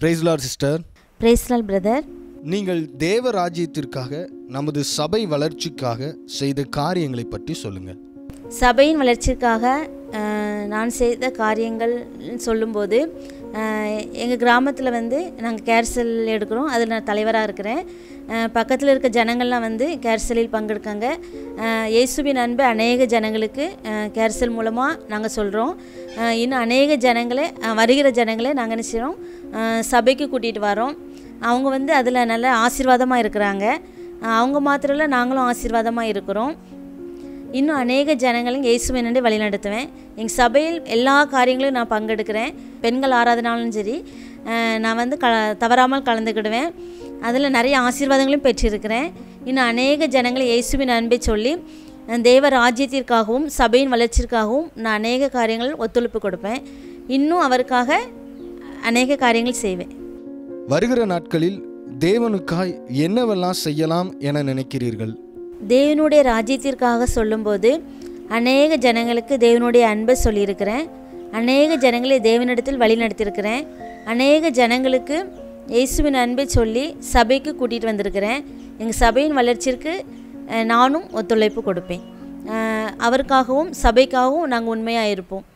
பிரைஸ்லார் sister பிரேஸ்லால் brother நீங்கள் தேவ ராஜ்யத்திற்காக நமது சபை வளர்ச்சிக்காக செய்த காரியங்களை பற்றி சொல்லுங்கள் சபையின் வளர்ச்சிக்காக அஹ், நான் செய்த காரியங்கள் சொல்லும்போது எங்கள் கிராமத்தில் வந்து நாங்கள் கேர்சல் எடுக்கிறோம் அதில் நான் தலைவராக இருக்கிறேன் பக்கத்தில் இருக்க ஜனங்கள்லாம் வந்து கேர்சலில் பங்கெடுக்காங்க அஹ், இயேசுவின் அன்பு அநேக ஜனங்களுக்கு அஹ், கேர்சல் மூலமாக நாங்கள் சொல்கிறோம் இன்னும் அநேக ஜனங்களை அஹ், வருகிற ஜனங்களை நாங்கள் என்ன செய்கிறோம் அஹ், சபைக்கு கூட்டிகிட்டு வரோம் அவங்க வந்து அதில் நல்ல ஆசீர்வாதமாக இருக்கிறாங்க அஹ், அவங்க மாத்திரம் இல்லை நாங்களும் ஆசீர்வாதமாக இருக்கிறோம் இன்னும் அநேக ஜனங்களும் இயேசுவை நின்று வழி நடத்துவேன் எங்கள் சபையில் எல்லா காரியங்களும் நான் பங்கெடுக்கிறேன் பெண்கள் ஆராதனாலும் சரி அஹ், நான் வந்து க தவறாமல் கலந்துக்கிடுவேன் அதில் நிறைய ஆசீர்வாதங்களும் பெற்றிருக்கிறேன் இன்னும் அநேக ஜனங்களை இயேசுவின் அன்பை சொல்லி அஹ், தேவ ராஜ்யத்திற்காகவும் சபையின் வளர்ச்சிக்காகவும் நான் அநேக காரியங்கள் ஒத்துழைப்பு கொடுப்பேன் இன்னும் அவருக்காக அநேக காரியங்கள் செய்வேன் வருகிற நாட்களில் தேவனுக்காய் என்னவெல்லாம் செய்யலாம் என நினைக்கிறீர்கள் தேவனுடைய ராஜ்யத்திற்காக சொல்லும்போது அநேக ஜனங்களுக்கு தேவனுடைய அன்பை சொல்லியிருக்கிறேன் அநேக ஜனங்களை தேவனிடத்தில் வழி நடத்தியிருக்கிறேன் அநேக ஜனங்களுக்கு இயேசுவின் அன்பை சொல்லி சபைக்கு கூட்டிகிட்டு வந்திருக்கிறேன் எங்கள் சபையின் வளர்ச்சிக்கு அஹ், நானும் ஒத்துழைப்பு கொடுப்பேன் அஹ், அவருக்காகவும் சபைக்காகவும் நாங்கள் உண்மையாக இருப்போம்